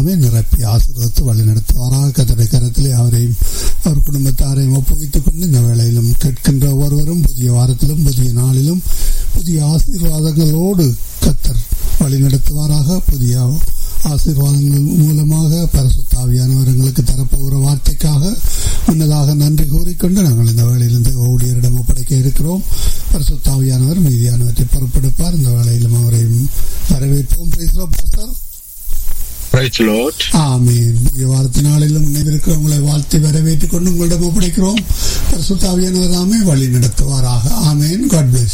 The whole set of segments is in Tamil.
நிரப்பி ஆசீர்வதித்து வழி நடத்துவாராக கத்தடை கரத்திலே அவரையும் அவர் குடும்பத்தாரையும் ஒப்புவித்துக் கொண்டு இந்த வேளையிலும் கேட்கின்ற ஒவ்வொருவரும் புதிய வாரத்திலும் புதிய நாளிலும் புதிய ஆசீர்வாதங்களோடு கத்தர் வழி நடத்துவாராக புதிய ஆசீர்வாதங்கள் மூலமாக பரசுத்தாவியானவர் எங்களுக்கு தரப்போகிற வார்த்தைக்காக முன்னதாக நன்றி கூறிக்கொண்டு நாங்கள் இந்த வேளையிலிருந்து ஊழியரிடம் ஒப்படைக்க இருக்கிறோம் பரசுத்தாவியானவர் மீதியானவற்றை பொறுப்பெடுப்பார் இந்த வேளையிலும் அவரையும் வரவேற்போம் பேசுகிறோம் பாஸ்டர் Praise the Lord. ஆமீன் புதிய வாரத்து நாளிலும் நினைவிருக்கிறவங்களை வாழ்த்தி வரவேற்றுக் கொண்டு உங்களிடம் ஒப்படைக்கிறோம் பரிசுத்தாவியானவர் தாமே வழி நடத்துவாராக ஆமேன் காட் பிளஸ்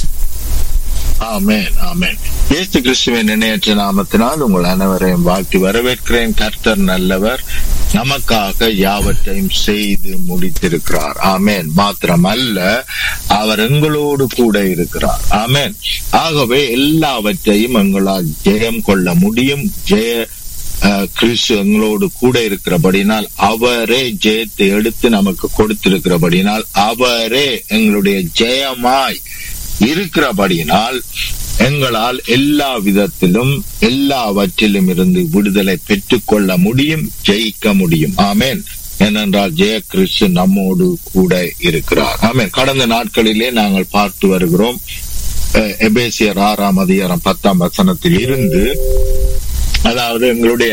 ஆமென் ஆமென் இயேசு கிறிஸ்துவின் நினையற்ற நாமத்தினால் உங்கள் அனைவரையும் வாழ்த்தி வரவேற்கிறேன் கர்த்தர் நல்லவர் நமக்காக யாவற்றையும் செய்து முடித்திருக்கிறார் ஆமேன் மாத்திரமல்ல அவர் எங்களோடு கூட இருக்கிறார் ஆமேன் ஆகவே எல்லாவற்றையும் எங்களால் ஜெயம் கொள்ள முடியும் ஜெய அஹ், கிறிஸ்து எங்களோடு கூட இருக்கிறபடினால் அவரே ஜெயத்தை எடுத்து நமக்கு கொடுத்திருக்கிறபடினால் அவரே எங்களுடைய ஜெயமாய் இருக்கிறபடியினால் எங்களால் எல்லா விதத்திலும் எல்லாவற்றிலும் இருந்து விடுதலை பெற்றுக்கொள்ள முடியும் ஜெயிக்க முடியும் ஆமேன் ஏனென்றால் ஜெய கிறிஸ்து நம்மோடு கூட இருக்கிறார் ஆமேன் கடந்த நாட்களிலே நாங்கள் பார்த்து வருகிறோம் அஹ், எபேசியர் ஆறாம் அதிகாரம் பத்தாம் வசனத்தில் இருந்து அதாவது எங்களுடைய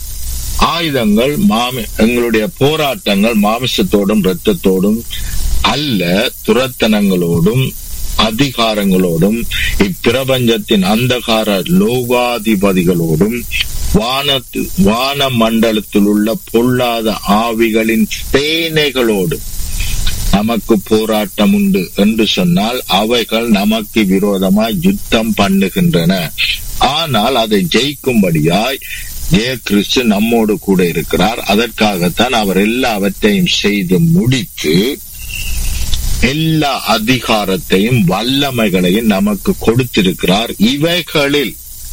ஆயுதங்கள் மாமி எங்களுடைய போராட்டங்கள் மாமிசத்தோடும் இரத்தத்தோடும் அல்ல துரத்தனங்களோடும் அதிகாரங்களோடும் இப்பிரபஞ்சத்தின் அந்தகார லோகாதிபதிகளோடும் வானத்து வான மண்டலத்தில் உள்ள பொல்லாத ஆவிகளின் சேனைகளோடும் நமக்கு போராட்டம் உண்டு என்று சொன்னால் அவைகள் நமக்கு விரோதமாய் யுத்தம் பண்ணுகின்றன ஆனால் அதை ஜெயிக்கும்படியாய் ஜெய கிறிஸ்து நம்மோடு கூட இருக்கிறார் அதற்காகத்தான் அவர் எல்லாவற்றையும் செய்து முடித்து எல்லா அதிகாரத்தையும் வல்லமைகளையும் நமக்கு கொடுத்திருக்கிறார் இவைகளில்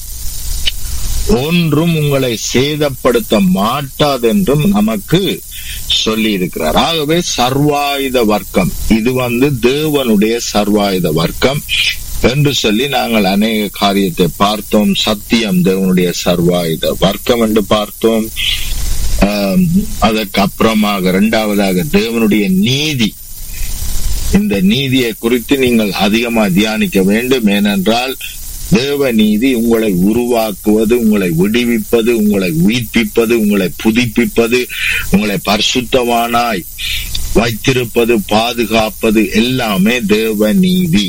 ஒன்றும் உங்களை சேதப்படுத்த மாட்டாதென்றும் நமக்கு சொல்லி இருக்கிறார் ஆகவே சர்வாயுத வர்க்கம் இது வந்து தேவனுடைய சர்வாயுத வர்க்கம் என்று சொல்லி நாங்கள் அநேக காரியத்தை பார்த்தோம் சத்தியம் தேவனுடைய சர்வாயுத வர்க்கம் என்று பார்த்தோம் ஆம், அதற்கு அப்புறமாக இரண்டாவதாக தேவனுடைய நீதி இந்த நீதியை குறித்து நீங்கள் அதிகமாக தியானிக்க வேண்டும் ஏனென்றால் தேவ நீதி உங்களை உருவாக்குவது உங்களை விடுவிப்பது உங்களை உயிர்ப்பிப்பது உங்களை புதுப்பிப்பது உங்களை பரிசுத்தவானாய் வைத்திருப்பது பாதுகாப்பது எல்லாமே தேவ நீதி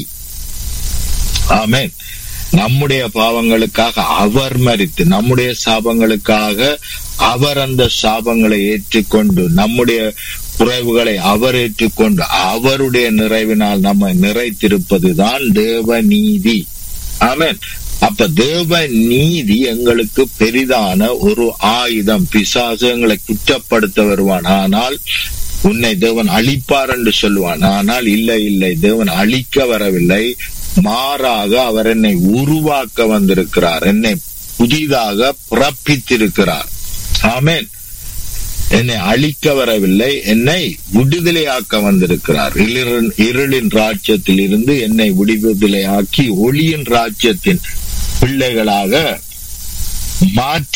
ஆமென் நம்முடைய பாவங்களுக்காக அவர் மரித்து நம்முடைய சாபங்களுக்காக அவர் அந்த சாபங்களை ஏற்றுக்கொண்டு நம்முடைய குறைவுகளை அவர் ஏற்றுக்கொண்டு அவருடைய நிறைவினால் நம்ம நிறைத்திருப்பதுதான் தேவ நீதி ஆமென் அப்ப தேவ நீதி எங்களுக்கு பெரிதான ஒரு ஆயுதம் பிசாசு எங்களை குற்றப்படுத்த வருவான் ஆனால் உன்னை தேவன் அழிப்பார் என்று சொல்லுவான் ஆனால் இல்லை இல்லை தேவன் அழிக்க வரவில்லை மாறாக அவர் என்னை உருவாக்க வந்திருக்கிறார் என்னை புதிதாக பிறப்பித்திருக்கிறார் ஆமென் என்னை அழிக்க வரவில்லை என்னை விடுதலையாக்க வந்திருக்கிறார் இருளின் இருளின் ராஜ்யத்தில் இருந்து என்னை விடுதலையாக்கி ஒளியின் ராஜ்யத்தின் பிள்ளைகளாக மாற்றி